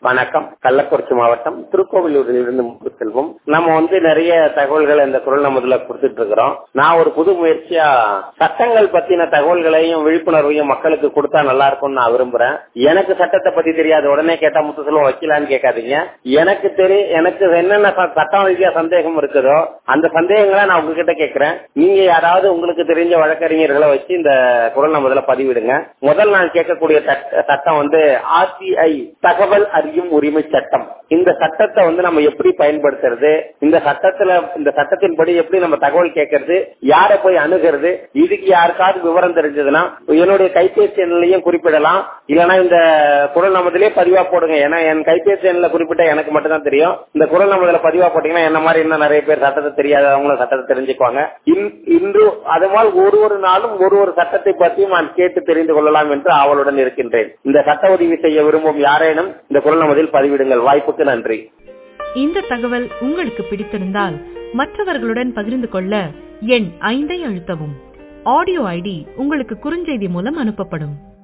வணக்கம் கள்ளக்குறிச்சி மாவட்டம் திருக்கோவிலூரில் இருந்து செல்வம் நம்ம வந்து நிறைய தகவல்களை இந்த குரல் நமதுல கொடுத்துட்டு இருக்கிறோம் நான் ஒரு புது முயற்சியா சட்டங்கள் பத்தின தகவல்களையும் விழிப்புணர்வையும் மக்களுக்கு கொடுத்தா நல்லா இருக்கும்னு நான் விரும்புறேன் எனக்கு சட்டத்தை பத்தி தெரியாது உடனே கேட்டா முத்து செல்வம் வைக்கலான்னு கேட்காதீங்க எனக்கு தெரி எனக்கு என்னென்ன ச- சட்டம் ரீதியா சந்தேகம் இருக்குதோ அந்த சந்தேகங்களை நான் உங்ககிட்ட கேட்கிறேன் நீங்க யாராவது உங்களுக்கு தெரிஞ்ச வழக்கறிஞர்களை வச்சு இந்த குரல் நமதுல பதிவிடுங்க முதல் நான் கேட்கக்கூடிய சட்ட- சட்டம் வந்து ஆர்டிஐ தகவல் அறியும் உரிமை சட்டம் இந்த சட்டத்தை வந்து நம்ம எப்படி பயன்படுத்துறது இந்த சட்டத்துல இந்த சட்டத்தின்படி எப்படி நம்ம தகவல் கேட்கறது யாரை போய் அணுகிறது இதுக்கு யாருக்காவது விவரம் தெரிஞ்சதுன்னா என்னுடைய கைபேசி எண்ணையும் குறிப்பிடலாம் இல்லைன்னா இந்த குரல் நமதிலே பதிவா போடுங்க ஏன்னா என் கைபேசி எண்ணில் குறிப்பிட்ட எனக்கு மட்டும் தான் தெரியும் இந்த குரல் நமதுல பதிவா போட்டீங்கன்னா என்ன மாதிரி இன்னும் நிறைய பேர் சட்டத்தை தெரியாதவங்களும் சட்டத்தை தெரிஞ்சுக்குவாங்க இன்- இன்று அதுமால் ஒரு ஒரு நாளும் ஒரு ஒரு சட்டத்தை பற்றியும் நான் கேட்டு தெரிந்து கொள்ளலாம் என்று ஆவலுடன் இருக்கின்றேன் இந்த சட்ட உதவி செய்ய விரும்பும் யாரேனும் இந்த குரல் நமதில் பதிவிடுங்கள் வாய்ப்புக்கு நன்றி இந்த தகவல் உங்களுக்கு பிடித்திருந்தால் மற்றவர்களுடன் பகிர்ந்து கொள்ள எண் ஐந்தை அழுத்தவும் ஆடியோ ஐடி உங்களுக்கு குறுஞ்செய்தி மூலம் அனுப்பப்படும்